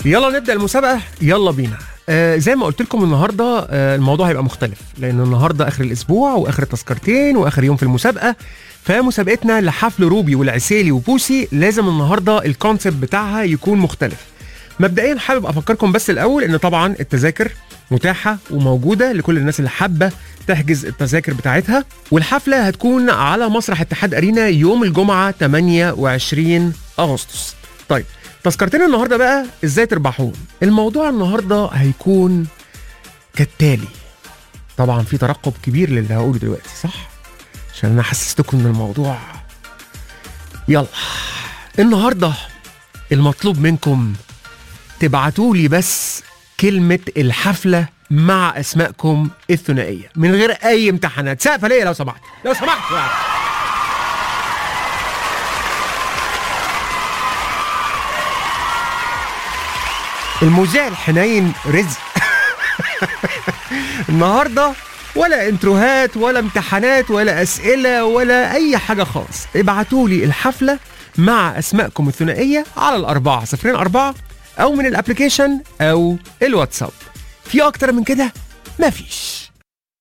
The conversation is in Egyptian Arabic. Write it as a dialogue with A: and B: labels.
A: يلا نبدا المسابقه يلا بينا آه زي ما قلت لكم النهارده آه الموضوع هيبقى مختلف لان النهارده اخر الاسبوع واخر التذكرتين واخر يوم في المسابقه فمسابقتنا لحفل روبي والعسيلي وبوسي لازم النهارده الكونسيبت بتاعها يكون مختلف مبدئيا حابب افكركم بس الاول ان طبعا التذاكر متاحه وموجوده لكل الناس اللي حابه تحجز التذاكر بتاعتها والحفله هتكون على مسرح اتحاد ارينا يوم الجمعه 28 اغسطس طيب تذكرتين النهارده بقى ازاي تربحون الموضوع النهارده هيكون كالتالي طبعا في ترقب كبير للي هقوله دلوقتي صح عشان انا حسستكم ان الموضوع يلا النهارده المطلوب منكم تبعتوا لي بس كلمة الحفلة مع أسمائكم الثنائية من غير أي امتحانات سقفة ليا لو سمحت لو سمحت يعني. المذيع الحنين رزق النهارده ولا انتروهات ولا امتحانات ولا اسئله ولا اي حاجه خالص ابعتوا لي الحفله مع اسمائكم الثنائيه على الاربعه صفرين اربعه او من الابلكيشن او الواتساب في اكتر من كده مفيش